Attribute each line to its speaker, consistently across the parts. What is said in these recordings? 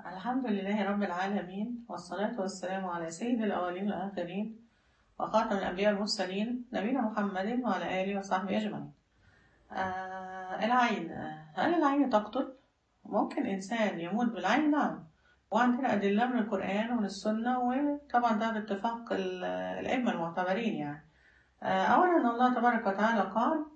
Speaker 1: الحمد لله رب العالمين والصلاة والسلام على سيد الأولين والآخرين وخاتم الأنبياء المرسلين نبينا محمد وعلى آله وصحبه أجمعين آه العين هل العين تقتل؟ ممكن إنسان يموت بالعين؟ نعم وعندنا أدلة من القرآن ومن السنة وطبعا ده باتفاق ال- الأئمة المعتبرين يعني آه أولا الله تبارك وتعالى قال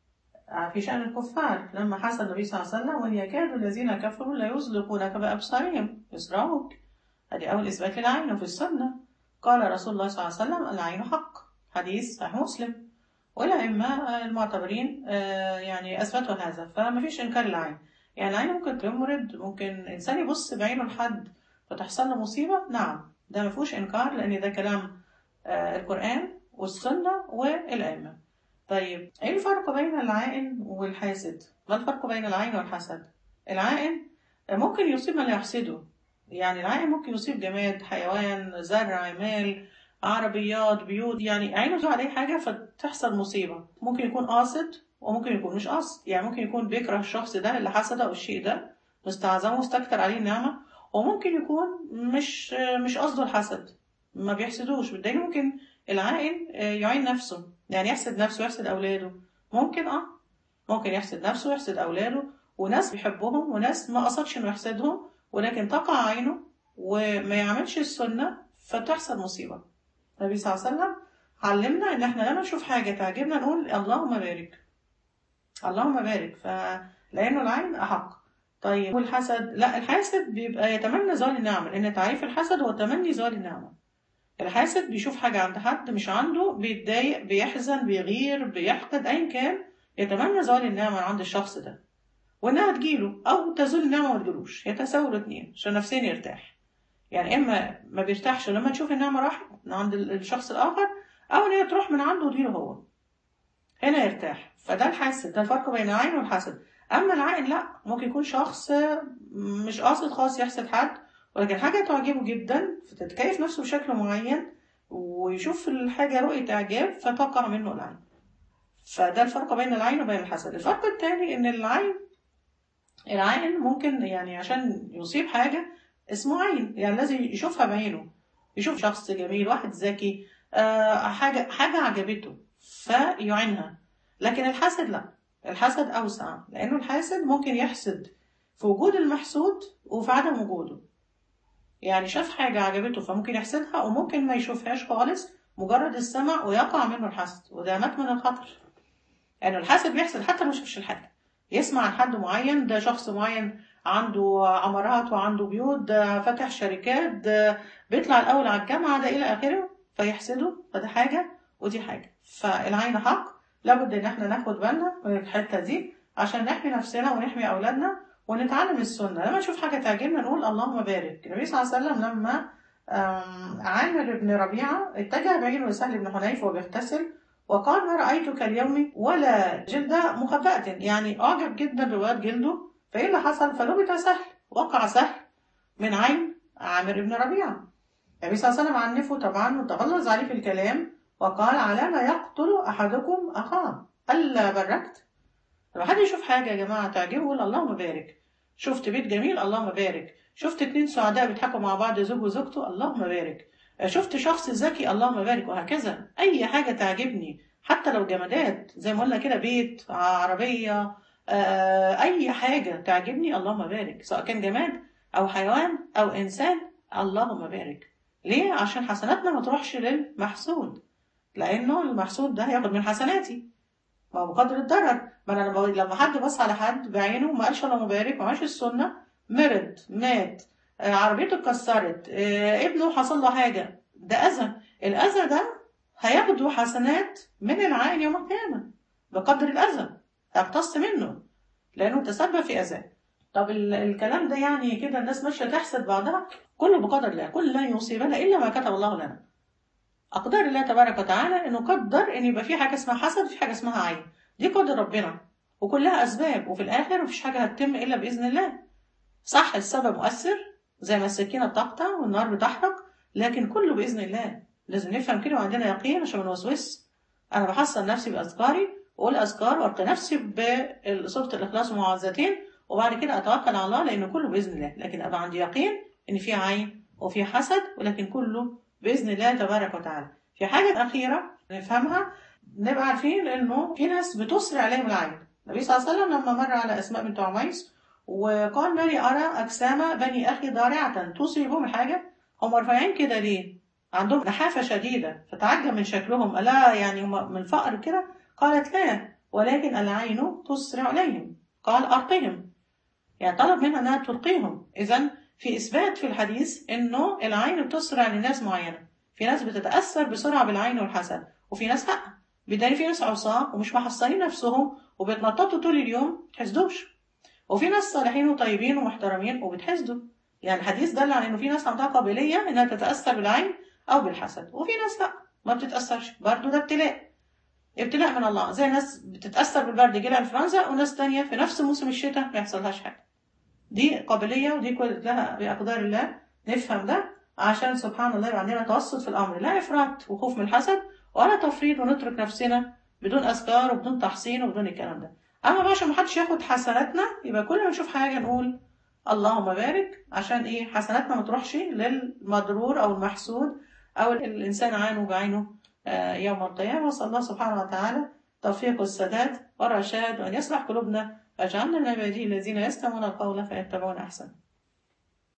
Speaker 1: في شأن الكفار لما حصل النبي صلى الله عليه وسلم وإن يكاد الذين كفروا لا يزلقونك بأبصارهم يسرعوك هذه أول إثبات للعين وفي السنة قال رسول الله صلى الله عليه وسلم العين حق حديث صحيح مسلم والأئمة المعتبرين آه، يعني أثبتوا هذا فما فيش إنكار للعين يعني العين ممكن تمرض ممكن إنسان يبص بعينه لحد فتحصل له مصيبة نعم ده ما فيهوش إنكار لأن ده كلام آه، القرآن والسنة والأئمة طيب ايه الفرق بين العائن والحاسد ما الفرق بين العين والحسد العائن ممكن يصيب من لا يحسده يعني العائن ممكن يصيب جماد حيوان زرع مال عربيات بيوت يعني عينه تقع عليه حاجة فتحصل مصيبة ممكن يكون قاصد وممكن يكون مش قاصد يعني ممكن يكون بيكره الشخص ده اللي حسده أو الشيء ده مستعظمه واستكتر عليه النعمة وممكن يكون مش مش قصده الحسد ما بيحسدوش بالدليل ممكن العائن يعين نفسه يعني يحسد نفسه يحسد أولاده ممكن اه ممكن يحسد نفسه ويحسد أولاده وناس بيحبهم وناس ما قصدش إنه يحسدهم ولكن تقع عينه وما يعملش السنة فتحصل مصيبة النبي صلى الله عليه وسلم علمنا إن إحنا لما نشوف حاجة تعجبنا نقول اللهم بارك اللهم بارك فلأنه العين أحق طيب والحسد لا الحاسد بيبقى يتمنى زوال النعمة لأن تعريف الحسد هو تمني زوال النعمة الحاسد بيشوف حاجة عند حد مش عنده بيتضايق بيحزن بيغير بيحقد أيا كان يتمنى زوال النعمة عند الشخص ده وإنها تجيله أو تزول النعمة ما تجيلوش يتساووا الاتنين عشان نفسيا يرتاح يعني إما ما بيرتاحش لما تشوف النعمة راحت من عند الشخص الآخر أو إن هي تروح من عنده وتجيله هو هنا يرتاح فده الحاسد ده الفرق بين العين والحسد أما العين لأ ممكن يكون شخص مش قاصد خالص يحسد حد ولكن حاجة تعجبه جدا فتتكيف نفسه بشكل معين ويشوف الحاجة رؤية إعجاب فتقع منه العين فده الفرق بين العين وبين الحسد الفرق الثاني إن العين العين ممكن يعني عشان يصيب حاجة اسمه عين يعني لازم يشوفها بعينه يشوف شخص جميل واحد ذكي آه حاجة حاجة عجبته فيعينها لكن الحسد لا الحسد أوسع لأنه الحاسد ممكن يحسد في وجود المحسود وفي عدم وجوده يعني شاف حاجة عجبته فممكن يحسدها وممكن ما يشوفهاش خالص مجرد السمع ويقع منه الحسد وده مات من الخطر يعني الحاسد بيحسد حتى لو ما شافش الحاجة يسمع عن حد معين ده شخص معين عنده عمارات وعنده بيوت ده فاتح شركات ده بيطلع الأول على الجامعة ده إلى آخره فيحسده فده حاجة ودي حاجة فالعين حق لابد إن احنا ناخد بالنا من الحتة دي عشان نحمي نفسنا ونحمي أولادنا ونتعلم السنة لما نشوف حاجة تعجبنا نقول اللهم بارك النبي صلى الله عليه وسلم لما عامر بن ربيعة اتجه بعينه لسهل بن حنيف وهو بيغتسل وقال ما رأيتك اليوم ولا جلد مخبأة يعني أعجب جدا بواد جلده فإيه اللي حصل فلبت سهل وقع سهل من عين عامر بن ربيعة النبي صلى الله عليه وسلم عنفه طبعا وتغلظ عليه في الكلام وقال على ما يقتل أحدكم أخاه ألا بركت لما حد يشوف حاجة يا جماعة تعجبه يقول اللهم بارك شفت بيت جميل اللهم بارك شفت اتنين سعداء بيضحكوا مع بعض زوج وزوجته اللهم بارك شفت شخص ذكي اللهم بارك وهكذا اي حاجه تعجبني حتى لو جمادات زي ما قلنا كده بيت عربيه آه، اي حاجه تعجبني اللهم بارك سواء كان جماد او حيوان او انسان اللهم بارك ليه عشان حسناتنا ما تروحش للمحسود لانه المحسود ده هياخد من حسناتي ما هو بقدر الضرر ما انا لما لما حد بص على حد بعينه ما قالش اللهم بارك ما عملش السنه مرض مات آه، عربيته اتكسرت آه، ابنه حصل له حاجه ده اذى الاذى ده هياخدوا حسنات من العين يوم القيامه بقدر الاذى هيقتص منه لانه تسبب في اذاه طب ال- الكلام ده يعني كده الناس ماشيه تحسد بعضها كله بقدر الله كل لا يصيبنا الا ما كتب الله لنا اقدار الله تبارك وتعالى انه قدر ان يبقى في حاجه اسمها حسد وفي حاجه اسمها عين دي قدر ربنا وكلها اسباب وفي الاخر مفيش حاجه هتتم الا باذن الله صح السبب مؤثر زي ما السكينه بتقطع والنار بتحرق لكن كله باذن الله لازم نفهم كده وعندنا يقين عشان ما نوسوس انا بحصن نفسي باذكاري واقول اذكار وارقي نفسي بسوره الاخلاص ومعوذتين وبعد كده اتوكل على الله لان كله باذن الله لكن ابقى عندي يقين ان في عين وفي حسد ولكن كله باذن الله تبارك وتعالى في حاجه اخيره نفهمها نبقى عارفين انه في ناس بتسرع عليهم العين النبي صلى الله عليه وسلم لما مر على اسماء بنت عميس وقال مالي ارى اجسام بني اخي ضارعه تصيبهم الحاجه هم رفيعين كده ليه عندهم نحافه شديده فتعجب من شكلهم الا يعني هم من الفقر كده قالت لا ولكن العين تسرع عليهم قال ارقهم يعني طلب منها انها تلقيهم اذا في اثبات في الحديث انه العين بتسرع لناس معينه في ناس بتتاثر بسرعه بالعين والحسد وفي ناس لا بدليل في ناس عصاه ومش محصنين نفسهم وبيتنططوا طول اليوم ما بتحسدوش وفي ناس صالحين وطيبين ومحترمين وبتحسدوا يعني الحديث دل على انه في ناس عندها قابليه انها تتاثر بالعين او بالحسد وفي ناس لا ما بتتاثرش برضه ده ابتلاء ابتلاء من الله زي ناس بتتاثر بالبرد يجي لها انفلونزا وناس تانية في نفس موسم الشتاء ما يحصلهاش حاجه دي قابليه ودي كلها باقدار الله نفهم ده عشان سبحان الله يبقى عندنا توسط في الامر لا افراط وخوف من الحسد ولا تفريط ونترك نفسنا بدون اذكار وبدون تحصين وبدون الكلام ده اما بقى عشان محدش ياخد حسناتنا يبقى كل ما نشوف حاجه نقول اللهم بارك عشان ايه حسناتنا ما تروحش للمضرور او المحسود او الانسان عانه بعينه يوم القيامه وصلى الله سبحانه وتعالى توفيق السداد والرشاد وان يصلح قلوبنا واجعلنا من عباده الذين يستمعون القول فيتبعون احسنه